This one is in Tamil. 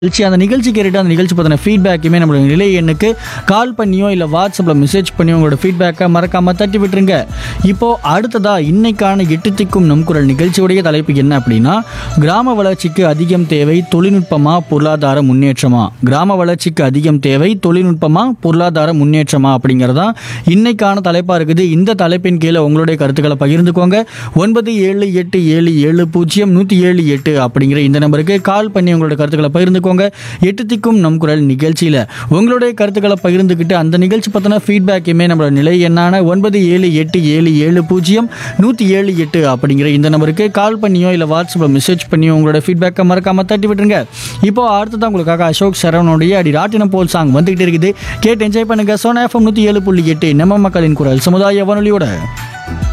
நிகழ்ச்சி அந்த நிகழ்ச்சி கேட்டுட்டு அந்த நிகழ்ச்சி பற்றின ஃபீட்பேக்குமே நம்மளோட நிலை எண்ணுக்கு கால் பண்ணியோ இல்லை வாட்ஸ்அப்பில் மெசேஜ் பண்ணியோ உங்களோட ஃபீட்பேக்கை மறக்காமல் தட்டி விட்டுருங்க இப்போ அடுத்ததா இன்னைக்கான எட்டு திக்கும் நம் குரல் நிகழ்ச்சியுடைய தலைப்பு என்ன அப்படின்னா கிராம வளர்ச்சிக்கு அதிகம் தேவை தொழில்நுட்பமா பொருளாதார முன்னேற்றமா கிராம வளர்ச்சிக்கு அதிகம் தேவை தொழில்நுட்பமா பொருளாதார முன்னேற்றமா அப்படிங்கிறதா இன்னைக்கான தலைப்பாக இருக்குது இந்த தலைப்பின் கீழே உங்களுடைய கருத்துக்களை பகிர்ந்துக்கோங்க ஒன்பது ஏழு எட்டு ஏழு ஏழு பூஜ்ஜியம் நூற்றி ஏழு எட்டு அப்படிங்கிற இந்த நம்பருக்கு கால் பண்ணி உங்களோட கருத்துக்களை பகிர்ந்துக்கோங்க எட்டு திக்கும் நம் குரல் நிகழ்ச்சியில் உங்களுடைய கருத்துக்களை பகிர்ந்துக்கிட்டு அந்த நிகழ்ச்சி பற்றின ஃபீட்பேக்குமே நம்மளோட நிலை என்னான ஒன்பது ஏழு எட்டு ஏழு ஏழு பூஜ்ஜியம் நூற்றி ஏழு எட்டு அப்படிங்கிற இந்த நம்பருக்கு கால் பண்ணியோ இல்லை வாட்ஸ்அப்பில் மெசேஜ் பண்ணியோ உங்களோட ஃபீட்பேக்கை மறக்காம தட்டி விட்டுருங்க இப்போ அடுத்ததான் உங்களுக்காக அசோக் சரவணுடைய அடி ராட்டினம் போல் சாங் வந்துகிட்டு இருக்குது கேட்டு என்ஜாய் பண்ணுங்க சோனா எஃப்எம் நூற்றி ஏழு புள்ளி எட்டு நம்ம மக்களின் குரல் சமுதாய வானொலியோட